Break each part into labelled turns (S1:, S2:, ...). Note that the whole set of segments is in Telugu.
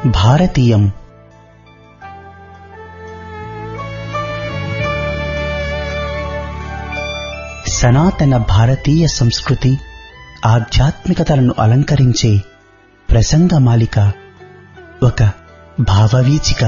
S1: భారతీయం సనాతన భారతీయ సంస్కృతి ఆధ్యాత్మికతలను అలంకరించే ప్రసంగమాలిక ఒక భావవీచిక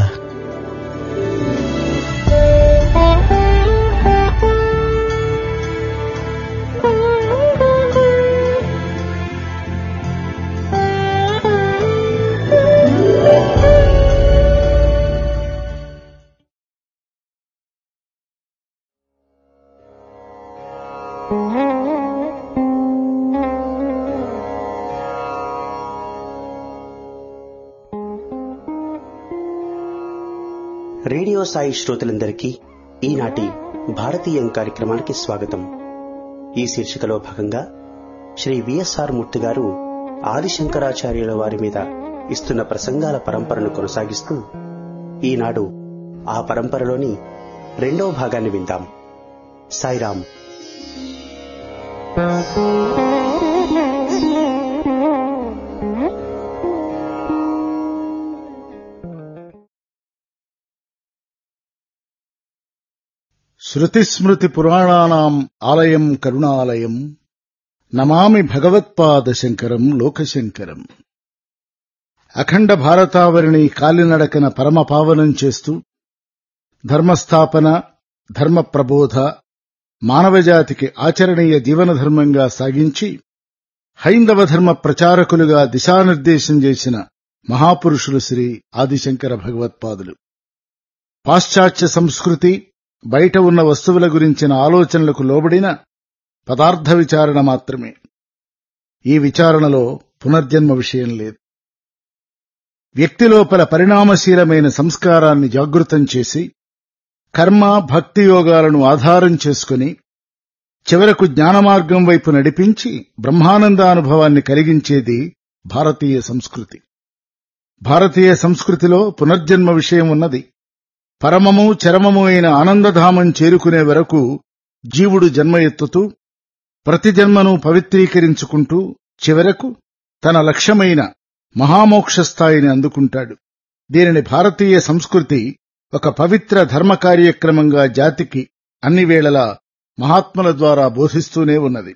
S1: రేడియో సాయి శ్రోతలందరికీ ఈనాటి భారతీయం కార్యక్రమానికి స్వాగతం ఈ శీర్షికలో భాగంగా శ్రీ విఎస్ఆర్ మూర్తి గారు ఆదిశంకరాచార్యుల వారి మీద ఇస్తున్న ప్రసంగాల పరంపరను కొనసాగిస్తూ ఈనాడు ఆ పరంపరలోని రెండవ భాగాన్ని విందాం సాయిరాం
S2: శృతిస్మృతి పురాణానాం ఆలయం కరుణాలయం నమామి భగవత్పాద శంకరం లోకశంకరం అఖండ భారతావరిని కాలినడకన పరమపావనం చేస్తూ ధర్మస్థాపన ధర్మ ప్రబోధ మానవజాతికి ఆచరణీయ జీవన ధర్మంగా సాగించి హైందవ ధర్మ ప్రచారకులుగా దిశానిర్దేశం చేసిన మహాపురుషులు శ్రీ ఆదిశంకర భగవత్పాదులు పాశ్చాత్య సంస్కృతి బయట ఉన్న వస్తువుల గురించిన ఆలోచనలకు లోబడిన పదార్థ విచారణ మాత్రమే ఈ విచారణలో పునర్జన్మ విషయం లేదు వ్యక్తి లోపల పరిణామశీలమైన సంస్కారాన్ని జాగృతం చేసి కర్మ భక్తి యోగాలను ఆధారం చేసుకుని చివరకు జ్ఞానమార్గం వైపు నడిపించి బ్రహ్మానందానుభవాన్ని కలిగించేది భారతీయ సంస్కృతి భారతీయ సంస్కృతిలో పునర్జన్మ విషయం ఉన్నది పరమము చరమము అయిన ఆనందధామం చేరుకునే వరకు జీవుడు జన్మ ఎత్తుతూ ప్రతి జన్మను పవిత్రీకరించుకుంటూ చివరకు తన లక్ష్యమైన మహామోక్ష స్థాయిని అందుకుంటాడు దీనిని భారతీయ సంస్కృతి ఒక పవిత్ర ధర్మ కార్యక్రమంగా జాతికి అన్ని వేళలా మహాత్ముల ద్వారా బోధిస్తూనే ఉన్నది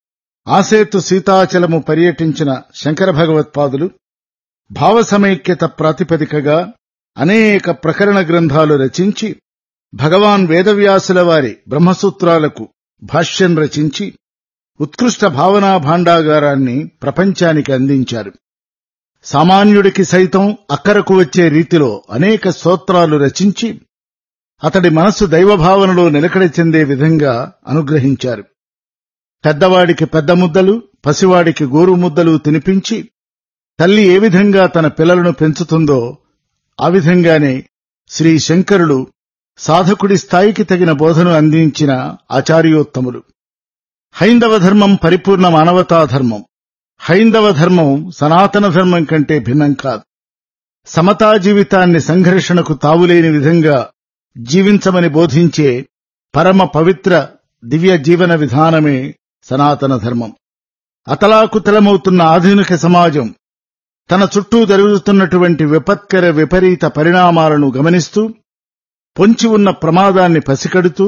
S2: ఆసేతు సీతాచలము పర్యటించిన శంకర భగవత్పాదులు భావసమైక్యత ప్రాతిపదికగా అనేక ప్రకరణ గ్రంథాలు రచించి భగవాన్ వేదవ్యాసుల వారి బ్రహ్మసూత్రాలకు భాష్యం రచించి ఉత్కృష్ట భావనా భాండాగారాన్ని ప్రపంచానికి అందించారు సామాన్యుడికి సైతం అక్కరకు వచ్చే రీతిలో అనేక స్తోత్రాలు రచించి అతడి మనస్సు దైవభావనలో నిలకడ చెందే విధంగా అనుగ్రహించారు పెద్దవాడికి పెద్ద ముద్దలు పసివాడికి గోరు ముద్దలు తినిపించి తల్లి ఏ విధంగా తన పిల్లలను పెంచుతుందో ఆ విధంగానే శ్రీ శంకరుడు సాధకుడి స్థాయికి తగిన బోధను అందించిన ఆచార్యోత్తములు హైందవ ధర్మం పరిపూర్ణ మానవతా ధర్మం హైందవ ధర్మం సనాతన ధర్మం కంటే భిన్నం కాదు సమతా జీవితాన్ని సంఘర్షణకు తావులేని విధంగా జీవించమని బోధించే పరమ పవిత్ర దివ్య జీవన విధానమే సనాతన ధర్మం అతలాకుతలమవుతున్న ఆధునిక సమాజం తన చుట్టూ జరుగుతున్నటువంటి విపత్కర విపరీత పరిణామాలను గమనిస్తూ పొంచి ఉన్న ప్రమాదాన్ని పసికడుతూ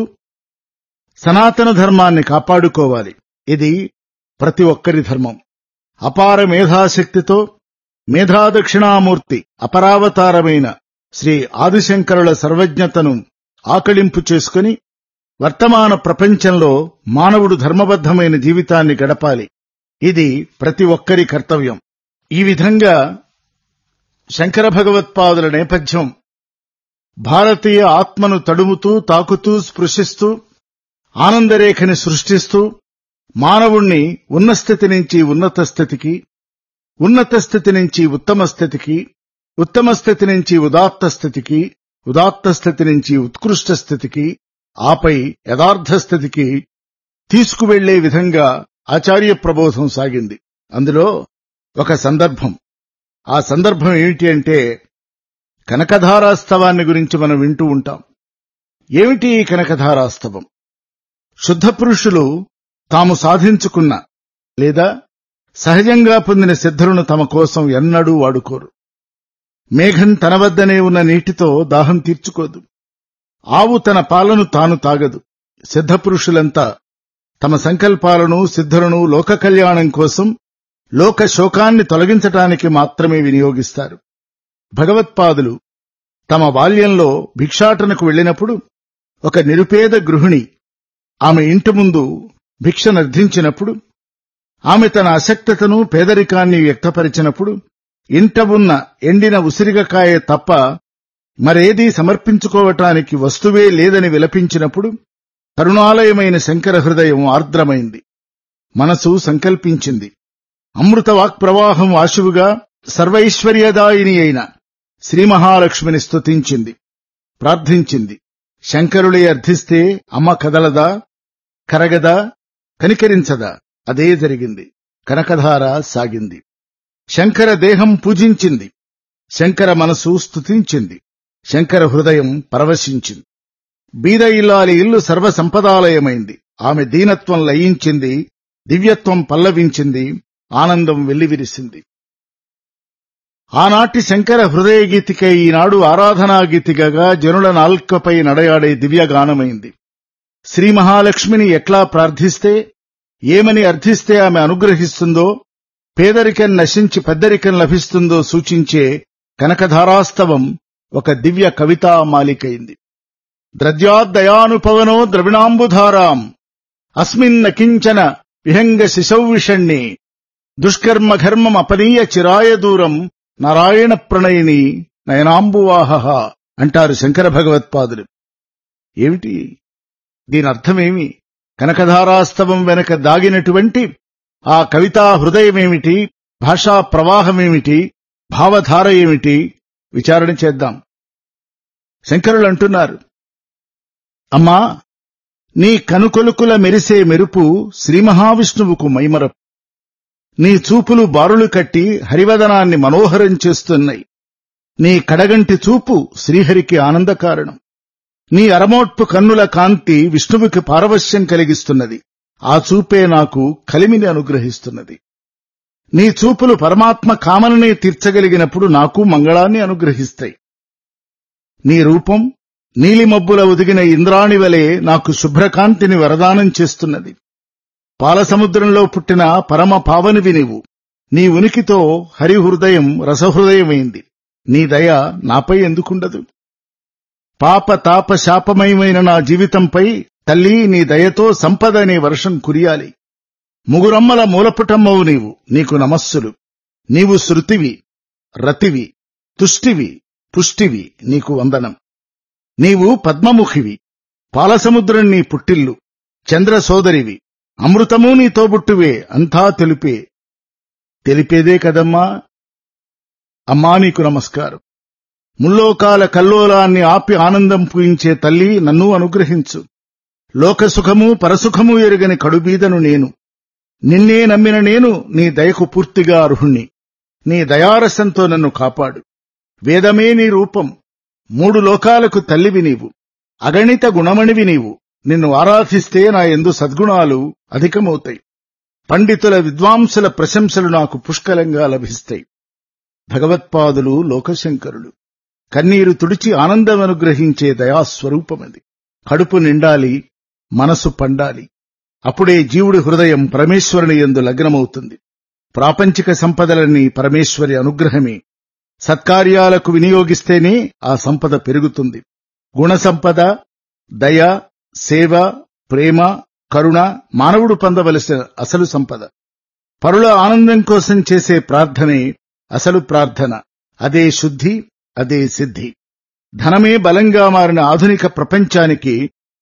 S2: సనాతన ధర్మాన్ని కాపాడుకోవాలి ఇది ప్రతి ఒక్కరి ధర్మం అపార మేధాశక్తితో మేధాదక్షిణామూర్తి అపరావతారమైన శ్రీ ఆదిశంకరుల సర్వజ్ఞతను ఆకళింపు చేసుకుని వర్తమాన ప్రపంచంలో మానవుడు ధర్మబద్ధమైన జీవితాన్ని గడపాలి ఇది ప్రతి ఒక్కరి కర్తవ్యం ఈ విధంగా శంకర భగవత్పాదుల నేపథ్యం భారతీయ ఆత్మను తడుముతూ తాకుతూ స్పృశిస్తూ ఆనందరేఖని సృష్టిస్తూ మానవుణ్ణి ఉన్న స్థితి నుంచి ఉన్నత స్థితికి ఉన్నత స్థితి నుంచి ఉత్తమ స్థితికి ఉత్తమ స్థితి నుంచి ఉదాత్త స్థితికి ఉదాత్త స్థితి నుంచి ఉత్కృష్ట స్థితికి ఆపై యథార్థ స్థితికి తీసుకువెళ్లే విధంగా ఆచార్య ప్రబోధం సాగింది అందులో ఒక సందర్భం ఆ సందర్భం ఏమిటి అంటే కనకధారాస్తవాన్ని గురించి మనం వింటూ ఉంటాం ఏమిటి ఈ కనకధారాస్తవం శుద్ధ పురుషులు తాము సాధించుకున్న లేదా సహజంగా పొందిన సిద్ధులను తమ కోసం ఎన్నడూ వాడుకోరు మేఘం తన వద్దనే ఉన్న నీటితో దాహం తీర్చుకోదు ఆవు తన పాలను తాను తాగదు సిద్ధపురుషులంతా తమ సంకల్పాలను సిద్ధులను లోక కళ్యాణం కోసం లోక శోకాన్ని తొలగించటానికి మాత్రమే వినియోగిస్తారు భగవత్పాదులు తమ బాల్యంలో భిక్షాటనకు వెళ్ళినప్పుడు ఒక నిరుపేద గృహిణి ఆమె ఇంటి ముందు భిక్ష నిర్ధించినప్పుడు ఆమె తన అశక్తతను పేదరికాన్ని వ్యక్తపరిచినప్పుడు ఇంట ఉన్న ఎండిన ఉసిరిగకాయ తప్ప మరేదీ సమర్పించుకోవటానికి వస్తువే లేదని విలపించినప్పుడు కరుణాలయమైన శంకర హృదయం ఆర్ద్రమైంది మనసు సంకల్పించింది అమృత వాక్ప్రవాహం ఆశువుగా సర్వైశ్వర్యదాయిని అయిన శ్రీ మహాలక్ష్మిని స్తుతించింది ప్రార్థించింది శంకరులే అర్థిస్తే అమ్మ కదలదా కరగదా కనికరించదా అదే జరిగింది కనకధార సాగింది శంకర దేహం పూజించింది శంకర మనసు స్తుతించింది శంకర హృదయం పరవశించింది బీద ఇల్లాలి ఇల్లు సర్వసంపదాలయమైంది ఆమె దీనత్వం లయించింది దివ్యత్వం పల్లవించింది ఆనందం వెల్లివిరిసింది ఆనాటి శంకర హృదయ గీతిక ఈనాడు ఆరాధనా గీతికగా జనుల నాల్కపై నడయాడే దివ్యగానమైంది శ్రీ మహాలక్ష్మిని ఎట్లా ప్రార్థిస్తే ఏమని అర్థిస్తే ఆమె అనుగ్రహిస్తుందో పేదరికం నశించి పెద్దరికం లభిస్తుందో సూచించే కనకధారాస్తవం ఒక దివ్య కవితా మాలికైంది ద్రద్యాద్దయానుపవనో ద్రవిణాంబుధారాం అస్మిన్న కించన విహంగ శిశౌవిషణ్ణి దుష్కర్మ ఘర్మం అపనీయ చిరాయ దూరం నారాయణ ప్రణయిని నయనాంబువాహ అంటారు శంకర భగవత్పాదులు ఏమిటి దీని అర్థమేమి కనకధారాస్తవం వెనక దాగినటువంటి ఆ కవితా హృదయమేమిటి భాషా ప్రవాహమేమిటి భావధార ఏమిటి విచారణ చేద్దాం శంకరులు అంటున్నారు అమ్మా నీ కనుకొలుకుల మెరిసే మెరుపు శ్రీ మహావిష్ణువుకు మైమరపు నీ చూపులు బారులు కట్టి హరివదనాన్ని మనోహరం చేస్తున్నాయి నీ కడగంటి చూపు శ్రీహరికి ఆనందకారణం నీ అరమోట్పు కన్నుల కాంతి విష్ణువుకి పారవశ్యం కలిగిస్తున్నది ఆ చూపే నాకు కలిమిని అనుగ్రహిస్తున్నది నీ చూపులు పరమాత్మ కామననే తీర్చగలిగినప్పుడు నాకు మంగళాన్ని అనుగ్రహిస్తాయి నీ రూపం నీలిమబ్బుల ఒదిగిన ఇంద్రాణి వలె నాకు శుభ్రకాంతిని వరదానం చేస్తున్నది పాలసముద్రంలో పుట్టిన పరమ పావనివి నీవు నీ ఉనికితో హరిహృదయం రసహృదయమైంది నీ దయ నాపై ఎందుకుండదు పాప తాప శాపమయమైన నా జీవితంపై తల్లి నీ దయతో సంపద అనే వర్షం కురియాలి ముగురమ్మల మూలపుటమ్మవు నీవు నీకు నమస్సులు నీవు శృతివి రతివి తుష్టివి పుష్టివి నీకు వందనం నీవు పద్మముఖివి పాలసముద్రం నీ పుట్టిల్లు చంద్ర సోదరివి అమృతము నీ తోబుట్టువే అంతా తెలిపే తెలిపేదే కదమ్మా అమ్మా నీకు నమస్కారం ముల్లోకాల కల్లోలాన్ని ఆపి ఆనందం పూయించే తల్లి నన్ను అనుగ్రహించు లోకసుఖము పరసుఖము ఎరుగని కడుబీదను నేను నిన్నే నమ్మిన నేను నీ దయకు పూర్తిగా అర్హుణ్ణి నీ దయారసంతో నన్ను కాపాడు వేదమే నీ రూపం మూడు లోకాలకు తల్లివి నీవు అగణిత గుణమణివి నీవు నిన్ను ఆరాధిస్తే నా ఎందు సద్గుణాలు అధికమవుతాయి పండితుల విద్వాంసుల ప్రశంసలు నాకు పుష్కలంగా లభిస్తాయి భగవత్పాదులు లోకశంకరులు కన్నీరు తుడిచి ఆనందం అనుగ్రహించే దయాస్వరూపమది కడుపు నిండాలి మనసు పండాలి అప్పుడే జీవుడి హృదయం పరమేశ్వరుని ఎందు లగ్నమవుతుంది ప్రాపంచిక సంపదలన్నీ పరమేశ్వరి అనుగ్రహమే సత్కార్యాలకు వినియోగిస్తేనే ఆ సంపద పెరుగుతుంది గుణ సంపద దయ సేవ ప్రేమ కరుణ మానవుడు పొందవలసిన అసలు సంపద పరుల ఆనందం కోసం చేసే ప్రార్థనే అసలు ప్రార్థన అదే శుద్ధి అదే సిద్ధి ధనమే బలంగా మారిన ఆధునిక ప్రపంచానికి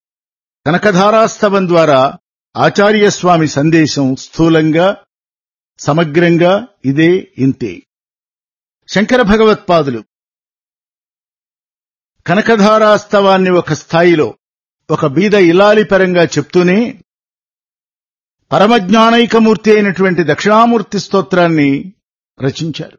S2: కనకధారాస్తవం ద్వారా ఆచార్యస్వామి సందేశం స్థూలంగా సమగ్రంగా ఇదే ఇంతే శంకర భగవత్పాదులు కనకధారాస్తవాన్ని ఒక స్థాయిలో ఒక బీద ఇలాలి పరంగా చెప్తూనే పరమజ్ఞానైకమూర్తి అయినటువంటి దక్షిణామూర్తి స్తోత్రాన్ని రచించారు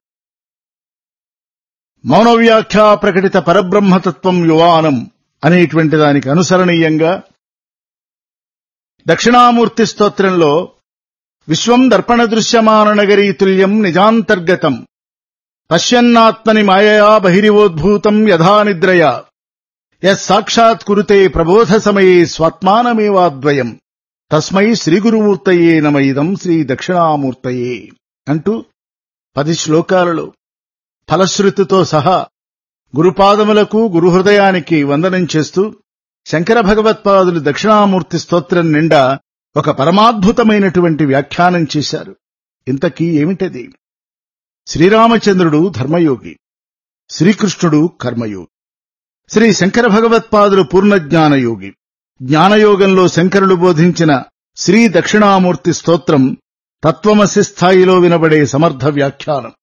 S2: మౌనవ్యాఖ్యా ప్రకటిత పరబ్రహ్మతత్వం యువానం అనేటువంటి దానికి అనుసరణీయంగా దక్షిణామూర్తి స్తోత్రంలో విశ్వం దర్పణ దృశ్యమాన నగరీ తుల్యం నిజాంతర్గతం పశ్యన్నాత్మని మాయయా బహిరివోద్భూతం యథా నిద్రయా యత్సాక్షాత్ కురుతే ప్రబోధ సమయే స్వాత్మానమేవాద్వయం తస్మై శ్రీగురుమూర్తయే నమ ఇదం శ్రీ దక్షిణామూర్తయే అంటూ పది శ్లోకాలలో ఫలశ్రుతితో సహా గురుపాదములకు గురుహృదయానికి వందనం చేస్తూ శంకర భగవత్పాదులు దక్షిణామూర్తి స్తోత్రం నిండా ఒక పరమాద్భుతమైనటువంటి వ్యాఖ్యానం చేశారు ఇంతకీ ఏమిటది శ్రీరామచంద్రుడు ధర్మయోగి శ్రీకృష్ణుడు కర్మయోగి శ్రీ శంకర భగవత్పాదులు పూర్ణజ్ఞానయోగి జ్ఞానయోగంలో శంకరుడు బోధించిన శ్రీ దక్షిణామూర్తి స్తోత్రం తత్వమసి స్థాయిలో వినబడే సమర్థ వ్యాఖ్యానం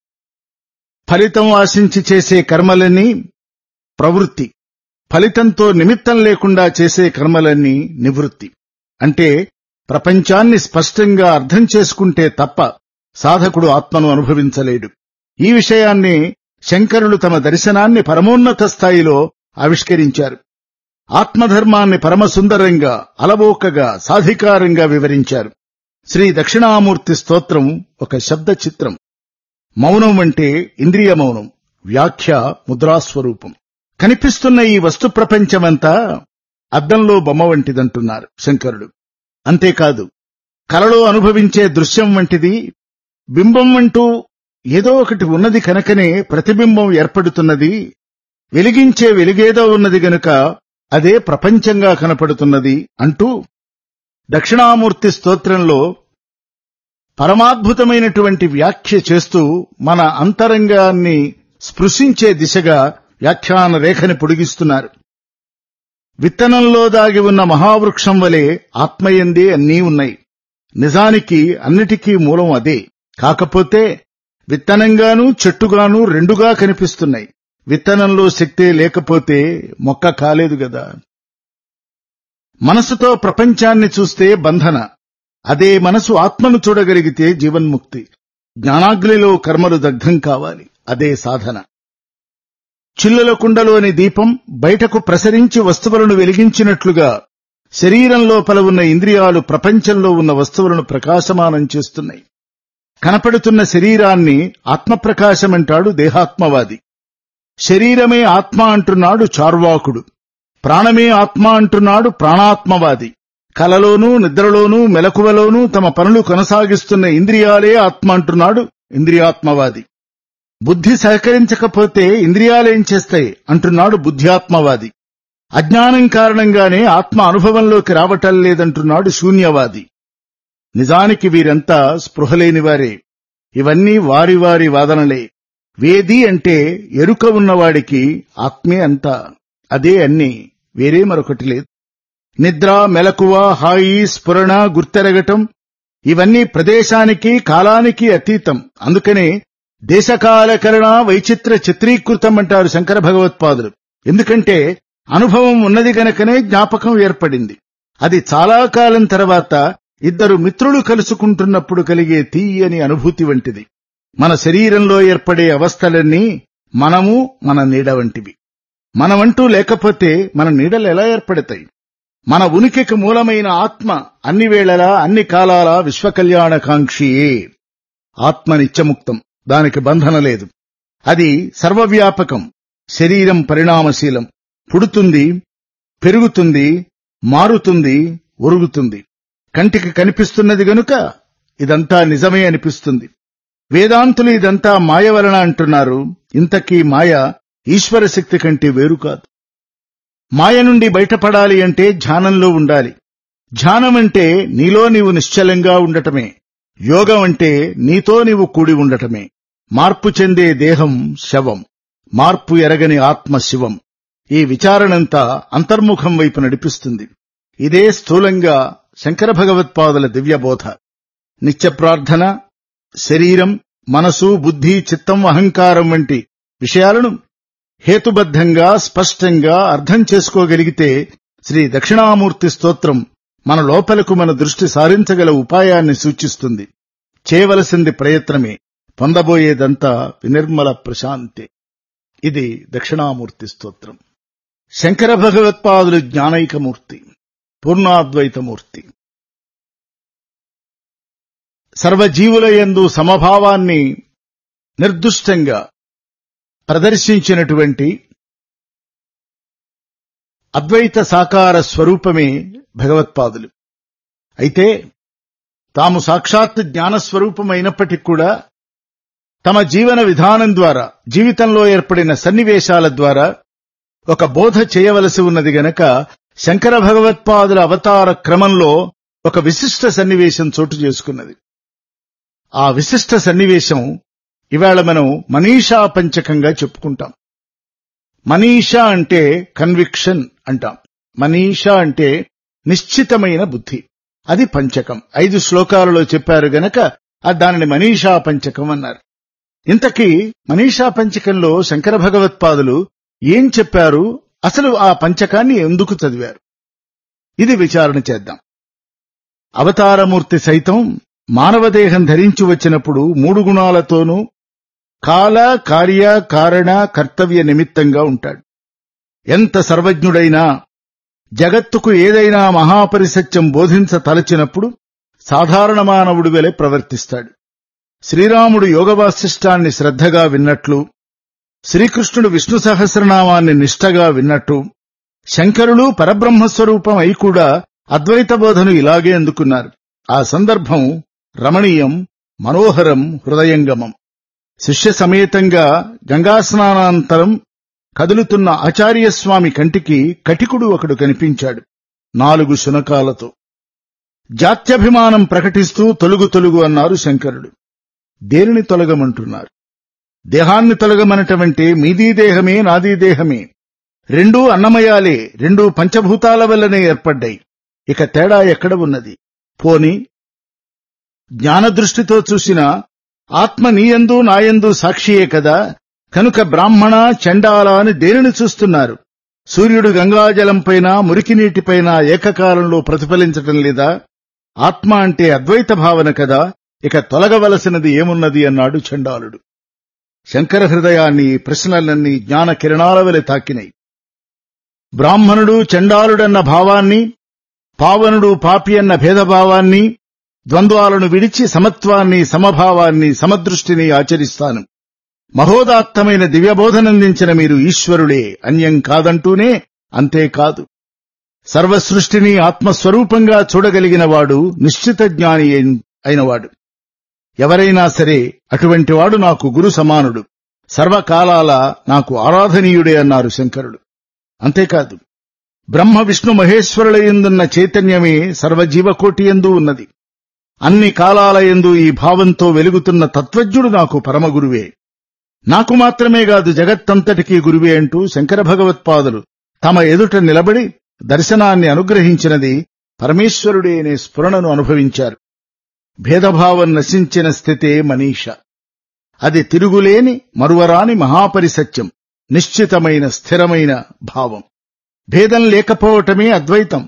S2: ఫలితం ఆశించి చేసే కర్మలన్నీ ప్రవృత్తి ఫలితంతో నిమిత్తం లేకుండా చేసే కర్మలన్నీ నివృత్తి అంటే ప్రపంచాన్ని స్పష్టంగా అర్థం చేసుకుంటే తప్ప సాధకుడు ఆత్మను అనుభవించలేడు ఈ విషయాన్ని శంకరులు తమ దర్శనాన్ని పరమోన్నత స్థాయిలో ఆవిష్కరించారు ఆత్మధర్మాన్ని పరమసుందరంగా అలవోకగా సాధికారంగా వివరించారు శ్రీ దక్షిణామూర్తి స్తోత్రం ఒక శబ్ద చిత్రం మౌనం అంటే ఇంద్రియ మౌనం వ్యాఖ్య ముద్రాస్వరూపం కనిపిస్తున్న ఈ వస్తు ప్రపంచమంతా అద్దంలో బొమ్మ వంటిదంటున్నారు శంకరుడు అంతేకాదు కలలో అనుభవించే దృశ్యం వంటిది బింబం అంటూ ఏదో ఒకటి ఉన్నది కనుకనే ప్రతిబింబం ఏర్పడుతున్నది వెలిగించే వెలిగేదో ఉన్నది గనుక అదే ప్రపంచంగా కనపడుతున్నది అంటూ దక్షిణామూర్తి స్తోత్రంలో పరమాద్భుతమైనటువంటి వ్యాఖ్య చేస్తూ మన అంతరంగాన్ని స్పృశించే దిశగా వ్యాఖ్యాన రేఖని పొడిగిస్తున్నారు విత్తనంలో దాగి ఉన్న మహావృక్షం వలె ఆత్మయందే అన్నీ ఉన్నాయి నిజానికి అన్నిటికీ మూలం అదే కాకపోతే విత్తనంగానూ చెట్టుగానూ రెండుగా కనిపిస్తున్నాయి విత్తనంలో శక్తే లేకపోతే మొక్క కాలేదు గదా మనసుతో ప్రపంచాన్ని చూస్తే బంధన అదే మనసు ఆత్మను చూడగలిగితే జీవన్ముక్తి జ్ఞానాగ్నిలో కర్మలు దగ్ధం కావాలి అదే సాధన చిల్లుల కుండలోని దీపం బయటకు ప్రసరించి వస్తువులను వెలిగించినట్లుగా శరీరం లోపల ఉన్న ఇంద్రియాలు ప్రపంచంలో ఉన్న వస్తువులను ప్రకాశమానం చేస్తున్నాయి కనపడుతున్న శరీరాన్ని ఆత్మప్రకాశమంటాడు దేహాత్మవాది శరీరమే ఆత్మ అంటున్నాడు చార్వాకుడు ప్రాణమే ఆత్మ అంటున్నాడు ప్రాణాత్మవాది కలలోనూ నిద్రలోనూ మెలకువలోనూ తమ పనులు కొనసాగిస్తున్న ఇంద్రియాలే ఆత్మ అంటున్నాడు ఇంద్రియాత్మవాది బుద్ధి సహకరించకపోతే ఇంద్రియాలేం చేస్తాయి అంటున్నాడు బుద్ధ్యాత్మవాది అజ్ఞానం కారణంగానే ఆత్మ అనుభవంలోకి రావటం లేదంటున్నాడు శూన్యవాది నిజానికి వీరంతా స్పృహలేని వారే ఇవన్నీ వారి వారి వాదనలే వేది అంటే ఎరుక ఉన్నవాడికి ఆత్మే అంతా అదే అన్ని వేరే మరొకటి లేదు నిద్ర మెలకువ హాయి స్ఫురణ గుర్తెరగటం ఇవన్నీ ప్రదేశానికి కాలానికి అతీతం అందుకనే దేశకాలకరణ వైచిత్ర చిత్రీకృతం అంటారు శంకర భగవత్పాదులు ఎందుకంటే అనుభవం ఉన్నది గనకనే జ్ఞాపకం ఏర్పడింది అది చాలా కాలం తర్వాత ఇద్దరు మిత్రులు కలుసుకుంటున్నప్పుడు కలిగే తీయని అనుభూతి వంటిది మన శరీరంలో ఏర్పడే అవస్థలన్నీ మనము మన నీడ వంటివి మనమంటూ లేకపోతే మన నీడలు ఎలా ఏర్పడతాయి మన ఉనికికి మూలమైన ఆత్మ అన్ని వేళలా అన్ని కాలాల విశ్వకల్యాణకాంక్షియే ఆత్మ నిత్యముక్తం దానికి బంధన లేదు అది సర్వవ్యాపకం శరీరం పరిణామశీలం పుడుతుంది పెరుగుతుంది మారుతుంది ఒరుగుతుంది కంటికి కనిపిస్తున్నది గనుక ఇదంతా నిజమే అనిపిస్తుంది వేదాంతులు ఇదంతా మాయ వలన అంటున్నారు ఇంతకీ మాయ ఈశ్వర శక్తి కంటే వేరు కాదు మాయ నుండి బయటపడాలి అంటే ధ్యానంలో ఉండాలి ధ్యానం అంటే నీలో నీవు నిశ్చలంగా ఉండటమే యోగం అంటే నీతో నీవు కూడి ఉండటమే మార్పు చెందే దేహం శవం మార్పు ఎరగని ఆత్మ శివం ఈ విచారణంతా అంతర్ముఖం వైపు నడిపిస్తుంది ఇదే స్థూలంగా శంకర భగవత్పాదుల దివ్యబోధ నిత్య ప్రార్థన శరీరం మనసు బుద్ధి చిత్తం అహంకారం వంటి విషయాలను హేతుబద్ధంగా స్పష్టంగా అర్థం చేసుకోగలిగితే శ్రీ దక్షిణామూర్తి స్తోత్రం మన లోపలకు మన దృష్టి సారించగల ఉపాయాన్ని సూచిస్తుంది చేయవలసింది ప్రయత్నమే పొందబోయేదంతా వినిర్మల ప్రశాంతే ఇది దక్షిణామూర్తి స్తోత్రం శంకర భగవత్పాదులు జ్ఞానైకమూర్తి పూర్ణాద్వైతమూర్తి సర్వజీవుల యందు సమభావాన్ని నిర్దుష్టంగా ప్రదర్శించినటువంటి అద్వైత సాకార స్వరూపమే భగవత్పాదులు అయితే తాము సాక్షాత్ జ్ఞానస్వరూపమైనప్పటికీ కూడా తమ జీవన విధానం ద్వారా జీవితంలో ఏర్పడిన సన్నివేశాల ద్వారా ఒక బోధ చేయవలసి ఉన్నది గనక శంకర భగవత్పాదుల అవతార క్రమంలో ఒక విశిష్ట సన్నివేశం చోటు చేసుకున్నది ఆ విశిష్ట సన్నివేశం ఇవాళ మనం మనీషా పంచకంగా చెప్పుకుంటాం మనీషా అంటే కన్విక్షన్ అంటాం మనీషా అంటే నిశ్చితమైన బుద్ధి అది పంచకం ఐదు శ్లోకాలలో చెప్పారు గనక దానిని మనీషా పంచకం అన్నారు ఇంతకీ మనీషా పంచకంలో శంకర భగవత్పాదులు ఏం చెప్పారు అసలు ఆ పంచకాన్ని ఎందుకు చదివారు ఇది విచారణ చేద్దాం అవతారమూర్తి సైతం మానవదేహం ధరించి వచ్చినప్పుడు మూడు గుణాలతోనూ కాల కార్య కారణ కర్తవ్య నిమిత్తంగా ఉంటాడు ఎంత సర్వజ్ఞుడైనా జగత్తుకు ఏదైనా మహాపరిసత్యం బోధించ తలచినప్పుడు సాధారణ మానవుడి వెలే ప్రవర్తిస్తాడు శ్రీరాముడు యోగవాసిష్టాన్ని శ్రద్ధగా విన్నట్లు శ్రీకృష్ణుడు విష్ణు సహస్రనామాన్ని నిష్టగా విన్నట్టు శంకరులు పరబ్రహ్మస్వరూపం అయి కూడా అద్వైత బోధను ఇలాగే అందుకున్నారు ఆ సందర్భం రమణీయం మనోహరం హృదయంగమం శిష్య సమేతంగా గంగాస్నానాంతరం కదులుతున్న ఆచార్యస్వామి కంటికి కటికుడు ఒకడు కనిపించాడు నాలుగు శునకాలతో జాత్యభిమానం ప్రకటిస్తూ తొలుగు తొలుగు అన్నారు శంకరుడు దేనిని తొలగమంటున్నారు దేహాన్ని తొలగమనటమంటే మీదీ దేహమే నాదీ దేహమే రెండూ అన్నమయాలే రెండూ పంచభూతాల వల్లనే ఏర్పడ్డాయి ఇక తేడా ఎక్కడ ఉన్నది పోని జ్ఞానదృష్టితో చూసిన ఆత్మ నీయందు నాయందు సాక్షియే కదా కనుక బ్రాహ్మణ చండాల అని దేనిని చూస్తున్నారు సూర్యుడు గంగాజలంపైన మురికి నీటిపైన ఏకకాలంలో ప్రతిఫలించటం లేదా ఆత్మ అంటే అద్వైత భావన కదా ఇక తొలగవలసినది ఏమున్నది అన్నాడు చండాలుడు శంకర హృదయాన్ని ప్రశ్నలన్నీ జ్ఞాన కిరణాల వలె తాకినాయి బ్రాహ్మణుడు చండాలుడన్న భావాన్ని పావనుడు పాపి అన్న భేదభావాన్ని ద్వంద్వాలను విడిచి సమత్వాన్ని సమభావాన్ని సమదృష్టిని ఆచరిస్తాను మహోదాత్తమైన దివ్యబోధనందించిన మీరు ఈశ్వరుడే అన్యం కాదంటూనే అంతేకాదు సర్వసృష్టిని ఆత్మస్వరూపంగా చూడగలిగినవాడు నిశ్చిత జ్ఞాని అయినవాడు ఎవరైనా సరే అటువంటివాడు నాకు గురు సమానుడు సర్వకాలాల నాకు ఆరాధనీయుడే అన్నారు శంకరుడు అంతేకాదు బ్రహ్మ విష్ణు మహేశ్వరుల ఎందున్న చైతన్యమే సర్వజీవకోటి ఎందు ఉన్నది అన్ని కాలాల ఎందు ఈ భావంతో వెలుగుతున్న తత్వజ్ఞుడు నాకు పరమగురువే నాకు మాత్రమే కాదు జగత్తంతటికీ గురువే అంటూ శంకర భగవత్పాదులు తమ ఎదుట నిలబడి దర్శనాన్ని అనుగ్రహించినది పరమేశ్వరుడే అనే స్ఫురణను అనుభవించారు భేదభావం నశించిన స్థితే మనీష అది తిరుగులేని మరువరాని మహాపరిసత్యం నిశ్చితమైన స్థిరమైన భావం భేదం లేకపోవటమే అద్వైతం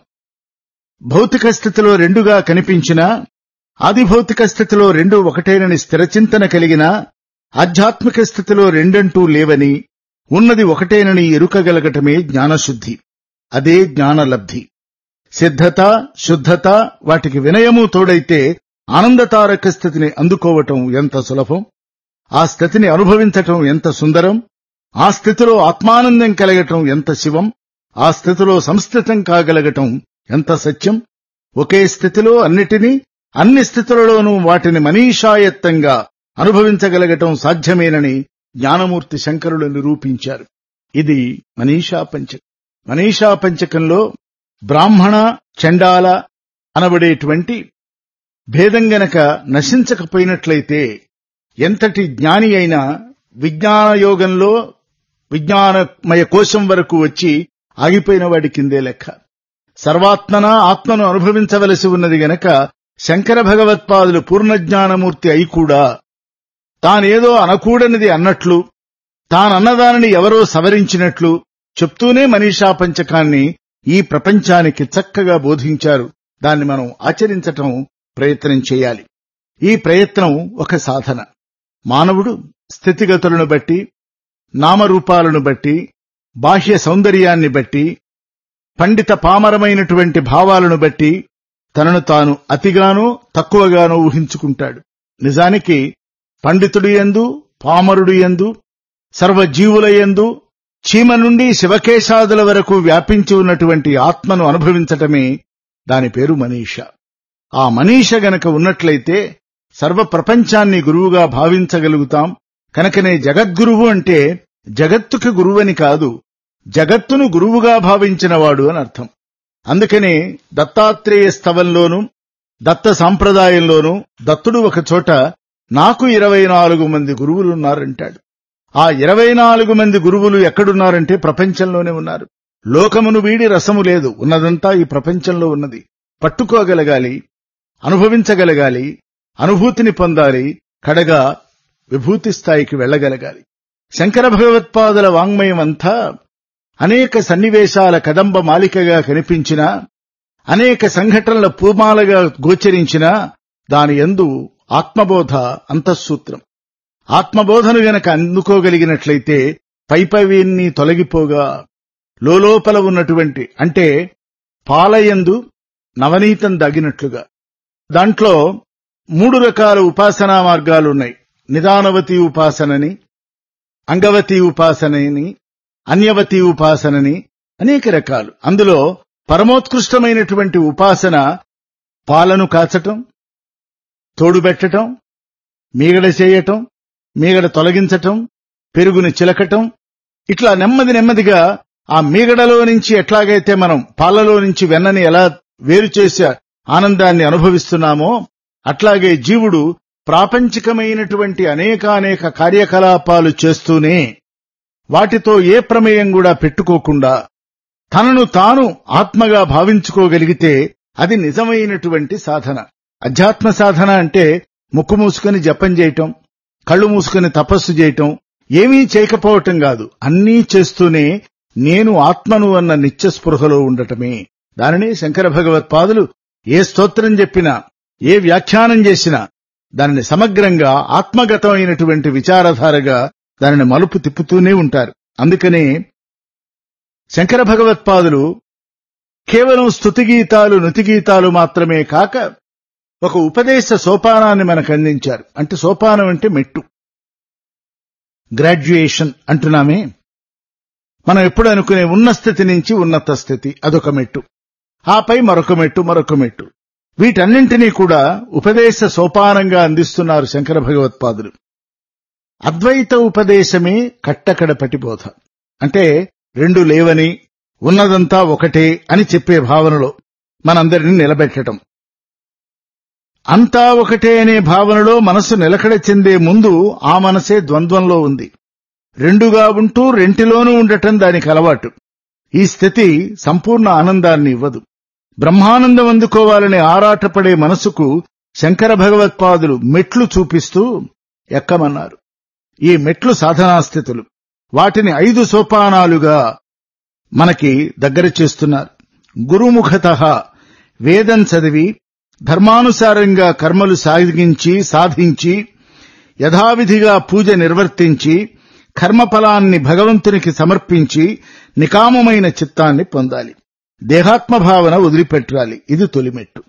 S2: భౌతిక స్థితిలో రెండుగా కనిపించినా ఆదిభౌతిక స్థితిలో రెండు ఒకటేనని స్థిరచింతన కలిగిన ఆధ్యాత్మిక స్థితిలో రెండంటూ లేవని ఉన్నది ఒకటేనని ఎరుకగలగటమే జ్ఞానశుద్ధి అదే జ్ఞానలబ్ధి సిద్ధత శుద్ధత వాటికి వినయము తోడైతే ఆనందతారక స్థితిని అందుకోవటం ఎంత సులభం ఆ స్థితిని అనుభవించటం ఎంత సుందరం ఆ స్థితిలో ఆత్మానందం కలగటం ఎంత శివం ఆ స్థితిలో సంస్థితం కాగలగటం ఎంత సత్యం ఒకే స్థితిలో అన్నిటినీ అన్ని స్థితులలోనూ వాటిని మనీషాయత్తంగా అనుభవించగలగటం సాధ్యమేనని జ్ఞానమూర్తి శంకరులు నిరూపించారు ఇది మనీషా పంచకం మనీషా పంచకంలో బ్రాహ్మణ చండాల అనబడేటువంటి భేదం గనక నశించకపోయినట్లయితే ఎంతటి జ్ఞాని అయినా విజ్ఞానయోగంలో విజ్ఞానమయ కోశం వరకు వచ్చి ఆగిపోయిన వాడి కిందే లెక్క సర్వాత్మన ఆత్మను అనుభవించవలసి ఉన్నది గనక శంకర భగవత్పాదులు పూర్ణజ్ఞానమూర్తి అయి కూడా తానేదో అనకూడనిది అన్నట్లు తానన్నదానిని ఎవరో సవరించినట్లు చెప్తూనే మనీషా పంచకాన్ని ఈ ప్రపంచానికి చక్కగా బోధించారు దాన్ని మనం ఆచరించటం ప్రయత్నం చేయాలి ఈ ప్రయత్నం ఒక సాధన మానవుడు స్థితిగతులను బట్టి నామరూపాలను బట్టి బాహ్య సౌందర్యాన్ని బట్టి పండిత పామరమైనటువంటి భావాలను బట్టి తనను తాను అతిగానో తక్కువగానో ఊహించుకుంటాడు నిజానికి పండితుడు ఎందు పామరుడు ఎందు సర్వజీవుల యందు చీమ నుండి శివకేశాదుల వరకు వ్యాపించి ఉన్నటువంటి ఆత్మను అనుభవించటమే దాని పేరు మనీష ఆ మనీష గనక ఉన్నట్లయితే సర్వ ప్రపంచాన్ని గురువుగా భావించగలుగుతాం కనుకనే జగద్గురువు అంటే జగత్తుకి గురువని కాదు జగత్తును గురువుగా భావించినవాడు అని అర్థం అందుకనే దత్తాత్రేయ స్తవంలోనూ దత్త సాంప్రదాయంలోనూ దత్తుడు ఒక చోట నాకు ఇరవై నాలుగు మంది గురువులున్నారంటాడు ఆ ఇరవై నాలుగు మంది గురువులు ఎక్కడున్నారంటే ప్రపంచంలోనే ఉన్నారు లోకమును వీడి రసము లేదు ఉన్నదంతా ఈ ప్రపంచంలో ఉన్నది పట్టుకోగలగాలి అనుభవించగలగాలి అనుభూతిని పొందాలి కడగా విభూతి స్థాయికి వెళ్ళగలగాలి శంకర భగవత్పాదుల వాంగ్మయం అంతా అనేక సన్నివేశాల కదంబ మాలికగా కనిపించినా అనేక సంఘటనల పూమాలగా గోచరించినా దాని ఎందు ఆత్మబోధ అంతఃసూత్రం ఆత్మబోధను గనక అందుకోగలిగినట్లయితే పైపవీన్ని తొలగిపోగా లోలోపల ఉన్నటువంటి అంటే పాలయందు నవనీతం దాగినట్లుగా దాంట్లో మూడు రకాల ఉపాసనా మార్గాలున్నాయి నిదానవతి ఉపాసనని అంగవతి ఉపాసనని అన్యవతి ఉపాసనని అనేక రకాలు అందులో పరమోత్కృష్టమైనటువంటి ఉపాసన పాలను కాచటం తోడుబెట్టటం మీగడ చేయటం మీగడ తొలగించటం పెరుగుని చిలకటం ఇట్లా నెమ్మది నెమ్మదిగా ఆ మీగడలో నుంచి ఎట్లాగైతే మనం పాలలో నుంచి వెన్నని ఎలా వేరు చేసే ఆనందాన్ని అనుభవిస్తున్నామో అట్లాగే జీవుడు ప్రాపంచికమైనటువంటి అనేకానేక కార్యకలాపాలు చేస్తూనే వాటితో ఏ ప్రమేయం కూడా పెట్టుకోకుండా తనను తాను ఆత్మగా భావించుకోగలిగితే అది నిజమైనటువంటి సాధన అధ్యాత్మ సాధన అంటే ముక్కు మూసుకొని జపం చేయటం కళ్ళు మూసుకొని తపస్సు చేయటం ఏమీ చేయకపోవటం కాదు అన్నీ చేస్తూనే నేను ఆత్మను అన్న నిత్య స్పృహలో ఉండటమే దానిని శంకర భగవత్పాదులు ఏ స్తోత్రం చెప్పినా ఏ వ్యాఖ్యానం చేసినా దానిని సమగ్రంగా ఆత్మగతమైనటువంటి విచారధారగా దానిని మలుపు తిప్పుతూనే ఉంటారు అందుకనే శంకర భగవత్పాదులు కేవలం స్తుతిగీతాలు నుతిగీతాలు మాత్రమే కాక ఒక ఉపదేశ సోపానాన్ని మనకు అందించారు అంటే సోపానం అంటే మెట్టు గ్రాడ్యుయేషన్ అంటున్నామే మనం ఎప్పుడు అనుకునే ఉన్న స్థితి నుంచి ఉన్నత స్థితి అదొక మెట్టు ఆపై మరొక మెట్టు మరొక మెట్టు వీటన్నింటినీ కూడా ఉపదేశ సోపానంగా అందిస్తున్నారు శంకర భగవత్పాదులు అద్వైత ఉపదేశమే కట్టకడపటి బోధ అంటే రెండు లేవని ఉన్నదంతా ఒకటే అని చెప్పే భావనలో మనందరినీ నిలబెట్టడం అంతా ఒకటే అనే భావనలో మనసు నిలకడ చెందే ముందు ఆ మనసే ద్వంద్వంలో ఉంది రెండుగా ఉంటూ రెంటిలోనూ ఉండటం దానికి అలవాటు ఈ స్థితి సంపూర్ణ ఆనందాన్ని ఇవ్వదు బ్రహ్మానందం అందుకోవాలని ఆరాటపడే మనసుకు శంకర భగవత్పాదులు మెట్లు చూపిస్తూ ఎక్కమన్నారు ఈ మెట్లు సాధనాస్థితులు వాటిని ఐదు సోపానాలుగా మనకి దగ్గర చేస్తున్నారు గురుముఖత వేదం చదివి ధర్మానుసారంగా కర్మలు సాగించి సాధించి యథావిధిగా పూజ నిర్వర్తించి కర్మఫలాన్ని భగవంతునికి సమర్పించి నికామమైన చిత్తాన్ని పొందాలి దేహాత్మభావన వదిలిపెట్టాలి ఇది తొలిమెట్టు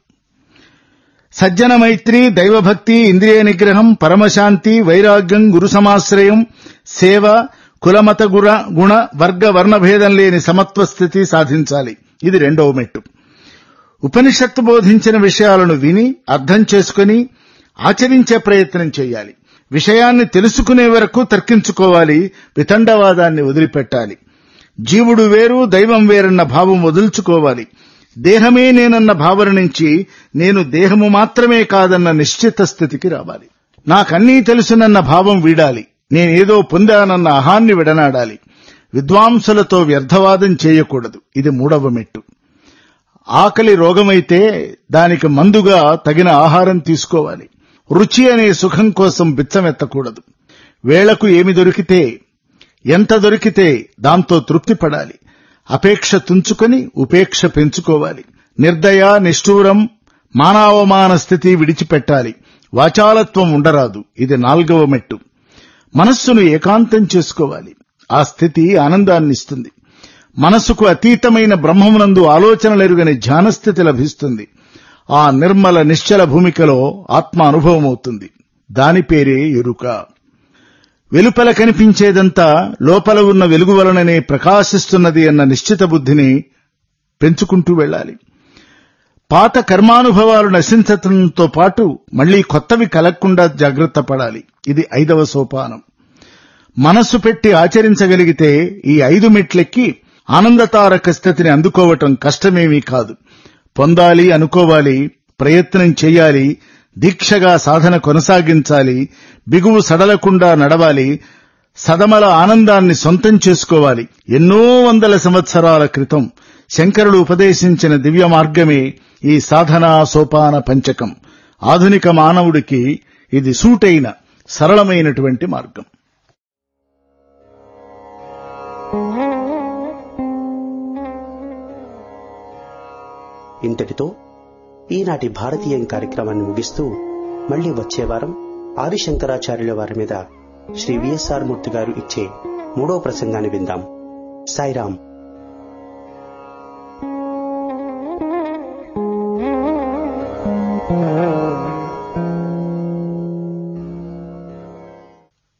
S2: సజ్జన మైత్రి దైవభక్తి ఇంద్రియ నిగ్రహం పరమశాంతి వైరాగ్యం గురు సమాశ్రయం సేవ కులమత గుర గుణ వర్గ వర్ణభేదం లేని సమత్వ స్థితి సాధించాలి ఇది రెండవ మెట్టు ఉపనిషత్తు బోధించిన విషయాలను విని అర్థం చేసుకుని ఆచరించే ప్రయత్నం చేయాలి విషయాన్ని తెలుసుకునే వరకు తర్కించుకోవాలి వితండవాదాన్ని వదిలిపెట్టాలి జీవుడు వేరు దైవం వేరన్న భావం వదులుచుకోవాలి దేహమే నేనన్న భావన నుంచి నేను దేహము మాత్రమే కాదన్న నిశ్చిత స్థితికి రావాలి నాకన్నీ తెలుసునన్న భావం వీడాలి నేనేదో పొందానన్న అహాన్ని విడనాడాలి విద్వాంసులతో వ్యర్థవాదం చేయకూడదు ఇది మూడవ మెట్టు ఆకలి రోగమైతే దానికి మందుగా తగిన ఆహారం తీసుకోవాలి రుచి అనే సుఖం కోసం బిచ్చమెత్తకూడదు వేళకు ఏమి దొరికితే ఎంత దొరికితే దాంతో తృప్తి పడాలి అపేక్ష తుంచుకొని ఉపేక్ష పెంచుకోవాలి నిర్దయ నిష్ఠూరం మానవమాన స్థితి విడిచిపెట్టాలి వాచాలత్వం ఉండరాదు ఇది నాల్గవ మెట్టు మనస్సును ఏకాంతం చేసుకోవాలి ఆ స్థితి ఆనందాన్నిస్తుంది మనస్సుకు అతీతమైన బ్రహ్మమునందు ఆలోచనలెరుగని ధ్యానస్థితి లభిస్తుంది ఆ నిర్మల నిశ్చల భూమికలో ఆత్మ అనుభవమవుతుంది దాని పేరే ఎరుక వెలుపల కనిపించేదంతా లోపల ఉన్న వెలుగు వలననే ప్రకాశిస్తున్నది అన్న నిశ్చిత బుద్ధిని పెంచుకుంటూ వెళ్ళాలి పాత కర్మానుభవాలు నశించటంతో పాటు మళ్లీ కొత్తవి కలగకుండా జాగ్రత్త పడాలి ఇది ఐదవ సోపానం మనస్సు పెట్టి ఆచరించగలిగితే ఈ ఐదు మెట్లెక్కి ఆనందతారక స్థితిని అందుకోవటం కష్టమేమీ కాదు పొందాలి అనుకోవాలి ప్రయత్నం చేయాలి దీక్షగా సాధన కొనసాగించాలి బిగువు సడలకుండా నడవాలి సదమల ఆనందాన్ని సొంతం చేసుకోవాలి ఎన్నో వందల సంవత్సరాల క్రితం శంకరుడు ఉపదేశించిన దివ్య మార్గమే ఈ సాధనా సోపాన పంచకం ఆధునిక మానవుడికి ఇది సూటైన సరళమైనటువంటి మార్గం
S1: ఇంతటితో ఈనాటి భారతీయం కార్యక్రమాన్ని ముగిస్తూ మళ్లీ వచ్చే వారం ఆదిశంకరాచార్యుల వారి మీద శ్రీ విఎస్ఆర్ మూర్తి గారు ఇచ్చే మూడో ప్రసంగాన్ని విందాం సాయిరాం